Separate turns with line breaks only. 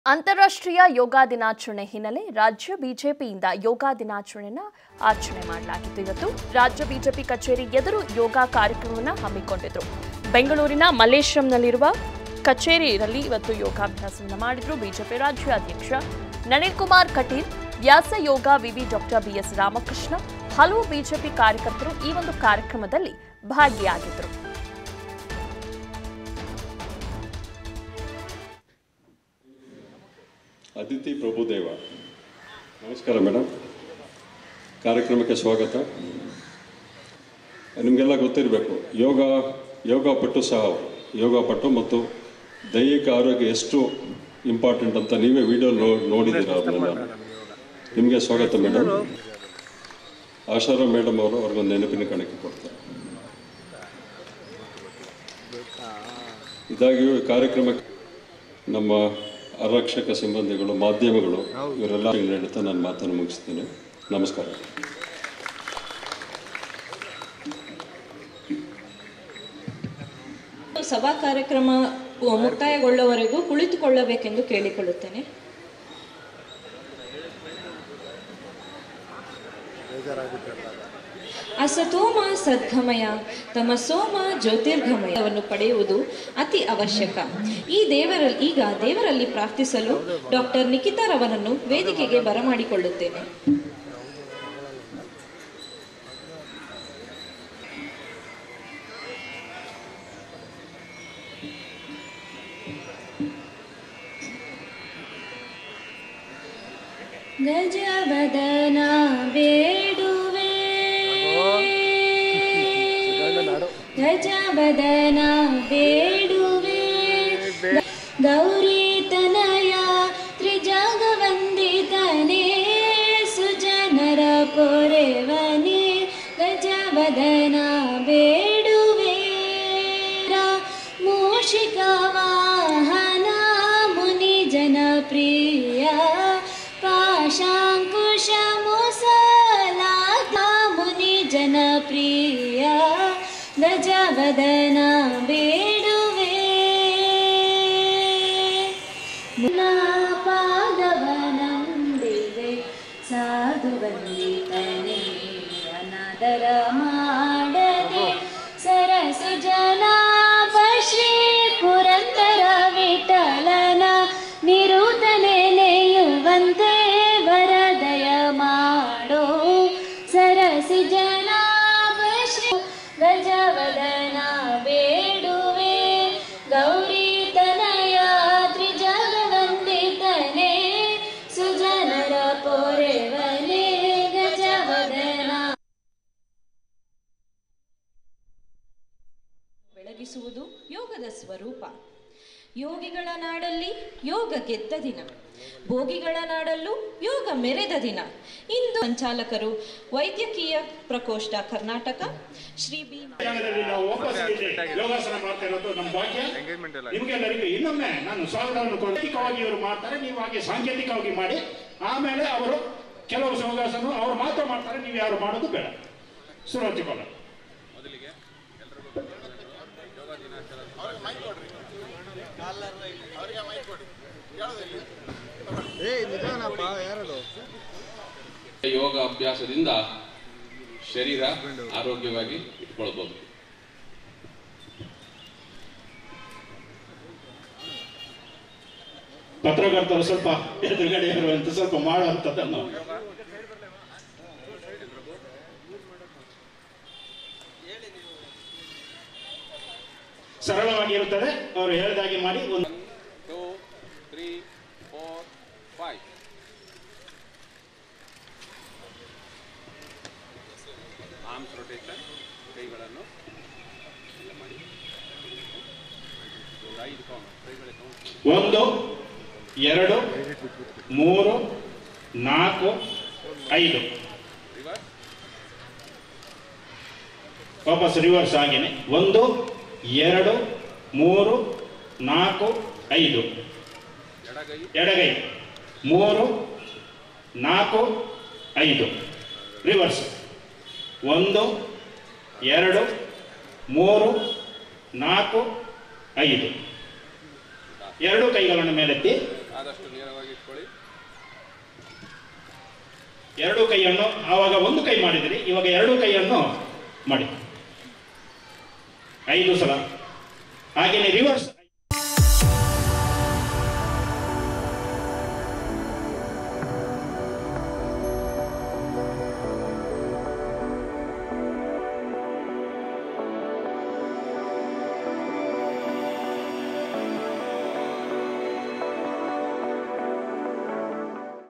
ಅಂತಾರಾಷ್ಟ್ರೀಯ ಯೋಗ ದಿನಾಚರಣೆ ಹಿನ್ನೆಲೆ ರಾಜ್ಯ ಬಿಜೆಪಿಯಿಂದ ಯೋಗ ದಿನಾಚರಣೆನ ಆಚರಣೆ ಮಾಡಲಾಗಿತ್ತು ಇವತ್ತು ರಾಜ್ಯ ಬಿಜೆಪಿ ಕಚೇರಿ ಎದುರು ಯೋಗ ಕಾರ್ಯಕ್ರಮವನ್ನು ಹಮ್ಮಿಕೊಂಡಿದ್ರು ಬೆಂಗಳೂರಿನ ಮಲ್ಲೇಶ್ವರಂನಲ್ಲಿರುವ ಕಚೇರಿಯಲ್ಲಿ ಇವತ್ತು ಯೋಗಾಭ್ಯಾಸವನ್ನು ಮಾಡಿದ್ರು ಬಿಜೆಪಿ ರಾಜ್ಯಾಧ್ಯಕ್ಷ ನಳಿನ್ ಕುಮಾರ್ ಕಟೀಲ್ ವ್ಯಾಸ ಯೋಗ ವಿವಿ ಡಾಕ್ಟರ್ ಬಿಎಸ್ ರಾಮಕೃಷ್ಣ ಹಲವು ಬಿಜೆಪಿ ಕಾರ್ಯಕರ್ತರು ಈ ಒಂದು ಕಾರ್ಯಕ್ರಮದಲ್ಲಿ ಭಾಗಿಯಾಗಿದ್ದರು
ಅದಿತಿ ಪ್ರಭುದೇವ ನಮಸ್ಕಾರ ಮೇಡಮ್ ಕಾರ್ಯಕ್ರಮಕ್ಕೆ ಸ್ವಾಗತ ನಿಮಗೆಲ್ಲ ಗೊತ್ತಿರಬೇಕು ಯೋಗ ಯೋಗ ಪಟ್ಟು ಸಹ ಅವರು ಯೋಗ ಪಟ್ಟು ಮತ್ತು ದೈಹಿಕ ಆರೋಗ್ಯ ಎಷ್ಟು ಇಂಪಾರ್ಟೆಂಟ್ ಅಂತ ನೀವೇ ವಿಡಿಯೋ ನೋಡಿದ್ದೀರ ಅವ್ರನ್ನೆಲ್ಲ ನಿಮಗೆ ಸ್ವಾಗತ ಮೇಡಮ್ ಆಶಾರಾಮ್ ಮೇಡಮ್ ಅವರು ಅವ್ರಿಗೊಂದು ನೆನಪಿನ ಕಣಕ್ಕೆ ಕೊಡ್ತಾರೆ ಇದಾಗಿಯೂ ಈ ಕಾರ್ಯಕ್ರಮಕ್ಕೆ ನಮ್ಮ ಆರಕ್ಷಕ ಸಿಬ್ಬಂದಿಗಳು ಮಾಧ್ಯಮಗಳು ಇವರೆಲ್ಲ ಹೇಳ್ತಾ ನಾನು ಮಾತನ್ನು ಮುಗಿಸ್ತೀನಿ ನಮಸ್ಕಾರ
ಸಭಾ ಕಾರ್ಯಕ್ರಮ ಮುಕ್ತಾಯಗೊಳ್ಳುವವರೆಗೂ ಕುಳಿತುಕೊಳ್ಳಬೇಕೆಂದು ಕೇಳಿಕೊಳ್ಳುತ್ತೇನೆ ಅಸತೋಮ ಸದ್ಗಮಯ ತಮಸೋಮ ಜ್ಯೋತಿರ್ಗಮಯವನ್ನು ಪಡೆಯುವುದು ಅತಿ ಅವಶ್ಯಕ ಈ ದೇವರಲ್ಲಿ ಈಗ ದೇವರಲ್ಲಿ ಪ್ರಾರ್ಥಿಸಲು ಡಾಕ್ಟರ್ ನಿಖಿತಾರವರನ್ನು ವೇದಿಕೆಗೆ ಬರಮಾಡಿಕೊಳ್ಳುತ್ತೇನೆ ಗಜವದನ ಬೇಡುವೆ ಗಜವದನ ಬೇಡುವೆ ಗೌರಿ ತನಯ ತ್ರಿಜಗವಂದಿತನೇ ಸುಜನರ ಪೊರೆವನೇ ಗಜವದನ ಬೇಡುವೆ ಮೂಷಿಕ ವಾಹನ ಮುನಿ ಜನಪ್ರಿಯ ಪಾಶಾಂಕುಶ ಮುಸಲಾದ ಮುನಿ ಜನಪ್ರಿಯ ಗಜವದನ ಬೇಡುವೆ ಪಾದವನಂದಿದೆ ಸಾಧು ವಂದಿತನೇ ಅನಾದರ ಮಾಡದೆ ಸರಸು ಜನಾಭ ಶ್ರೀ ಪುರಂದರ ವಿಠಲನ ನಿರುತನೆ ನೆಯುವಂತೆ ವರದಯ ಮಾಡೋ ಸರಸಿ ಜನಾಭ ಶ್ರೀ ಗಜವದನ ಬೇಡುವೆ ಗೌರಿ ತನಯ ತ್ರಿಜಗವಂದಿತನೇ ಸುಜನರ ಪೊರೆವನೇ ಗಜವದನ ಬೆಳಗಿಸುವುದು ಯೋಗದ ಸ್ವರೂಪ ಯೋಗಿಗಳ ನಾಡಲ್ಲಿ ಯೋಗ ಗೆದ್ದ ದಿನ ಭೋಗಿಗಳ ನಾಡಲ್ಲೂ ಯೋಗ ಮೆರೆದ ದಿನ ಇಂದು ಸಂಚಾಲಕರು ವೈದ್ಯಕೀಯ ಪ್ರಕೋಷ್ಠ ಕರ್ನಾಟಕ ಶ್ರೀ ಬಿ
ಜಾಗದಲ್ಲಿ ನಾವು ವಾಪಸ್ ಇಲ್ಲಿ ಯೋಗಾಸನ ಮಾಡ್ತಾ ಇರೋದು ನಮ್ಮ ಭಾಗ್ಯ ನಿಮಗೆಲ್ಲರಿಗೂ ಇನ್ನೊಮ್ಮೆ ನಾನು ಸ್ವಾಗತವನ್ನು ಸಾಂಕೇತಿಕವಾಗಿ ಇವರು ಮಾಡ್ತಾರೆ ನೀವು ಹಾಗೆ ಸಾಂಕೇತಿಕವಾಗಿ ಮಾಡಿ ಆಮೇಲೆ ಅವರು ಕೆಲವು ಯೋಗಾಸನ ಅವರು ಮಾತ್ರ ಮಾಡ್ತಾರೆ ನೀವು ಯಾರು ಮಾಡೋದು ಬೇಡ ಶುರು ಹಚ್ಚಿಕೊಳ್ಳ
ಯೋಗ ಅಭ್ಯಾಸದಿಂದ ಶರೀರ ಆರೋಗ್ಯವಾಗಿ ಇಟ್ಕೊಳ್ಬೋದು
ಪತ್ರಕರ್ತರು ಸ್ವಲ್ಪ ಎದುರುಗಡೆ ಇರುವಂತ ಸ್ವಲ್ಪ ಮಾಡುವಂಥದ್ದನ್ನು ಸರಳವಾಗಿ ಇರುತ್ತದೆ ಅವರು ಹೇಳಿದಾಗೆ ಮಾಡಿ ಒಂದು
two three four five arms rotation ಕೈಗಳನ್ನು ಎಲ್ಲ ಮಾಡಿ ಒಂದು ಐದು ಕೌಂಟ್ ಕೈಗಳ ಕೌಂಟ್
ಒಂದು ಎರಡು ಮೂರು ನಾಲ್ಕು ಐದು
ರಿವರ್ಸ್
ವಾಪಸ್ ರಿವರ್ಸ್ ಆಗೇನೆ ಒಂದು ಎರಡು ಮೂರು ನಾಲ್ಕು ಐದು
ಎಡಗೈ
ಎಡಗೈ ಮೂರು ನಾಲ್ಕು ಐದು ರಿವರ್ಸ್ ಒಂದು ಎರಡು ಮೂರು ನಾಲ್ಕು ಐದು ಎರಡು ಕೈಗಳನ್ನು ಮೇಲೆತ್ತಿ
ಆದಷ್ಟು ನೇರವಾಗಿ ಇಟ್ಕೊಳ್ಳಿ
ಎರಡೂ ಕೈಯನ್ನು ಆವಾಗ ಒಂದು ಕೈ ಮಾಡಿದಿರಿ ಇವಾಗ ಎರಡೂ ಕೈಯನ್ನು ಮಾಡಿ ಐದು ಸಲ ಹಾಗೆಯೇ ರಿವರ್ಸ್